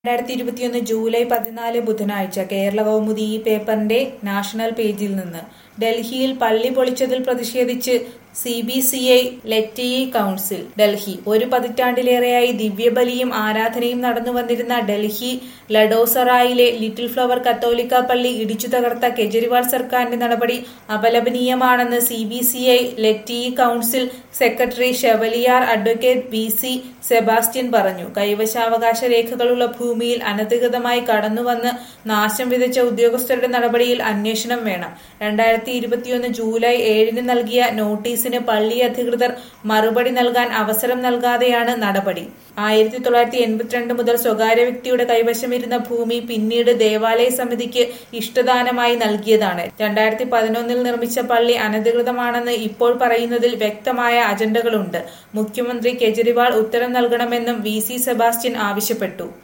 രണ്ടായിരത്തി ഇരുപത്തിയൊന്ന് ജൂലൈ പതിനാല് ബുധനാഴ്ച കേരള കൗമുദി ഈ പേപ്പറിന്റെ നാഷണൽ പേജിൽ നിന്ന് ഡൽഹിയിൽ പള്ളി പൊളിച്ചതിൽ പ്രതിഷേധിച്ച് C B C I laity council Delhi ഒരു പതിറ്റാണ്ടിലേറെയായി ദിവ്യബലിയും ആരാധനയും നടന്നു വന്നിരുന്ന ഡൽഹി ലഡോസറായിലെ ലിറ്റിൽ ഫ്ലവർ കത്തോലിക്ക പള്ളി ഇടിച്ചു തകർത്ത കെജ്രിവാൾ സർക്കാരിന്റെ നടപടി അപലപനീയമാണെന്ന് C B C I laity council secretary chevalier advocate V C Sebastian പറഞ്ഞു കൈവശാവകാശ രേഖകളുള്ള ഭൂമിയിൽ അനധികൃതമായി കടന്നുവന്ന് നാശം വിതച്ച ഉദ്യോഗസ്ഥരുടെ നടപടിയിൽ അന്വേഷണം വേണം രണ്ടായിരത്തി ഇരുപത്തിയൊന്ന് ജൂലൈ ഏഴിന് നൽകിയ നോട്ടീസിന് പള്ളി അധികൃതർ മറുപടി നൽകാൻ അവസരം നൽകാതെയാണ് നടപടി ആയിരത്തി തൊള്ളായിരത്തി എൺപത്തിരണ്ട് മുതൽ സ്വകാര്യ വ്യക്തിയുടെ കൈവശമിരുന്ന ഭൂമി പിന്നീട് ദേവാലയ സമിതിക്ക് ഇഷ്ടദാനമായി നൽകിയതാണ് രണ്ടായിരത്തി പതിനൊന്നിൽ നിർമ്മിച്ച പള്ളി അനധികൃതമാണെന്ന് ഇപ്പോൾ പറയുന്നതിൽ വ്യക്തമായ അജണ്ടകളുണ്ട് മുഖ്യമന്ത്രി കെജ്രിവാൾ ഉത്തരം നൽകണമെന്നും വി സി സെബാസ്റ്റ്യൻ ആവശ്യപ്പെട്ടു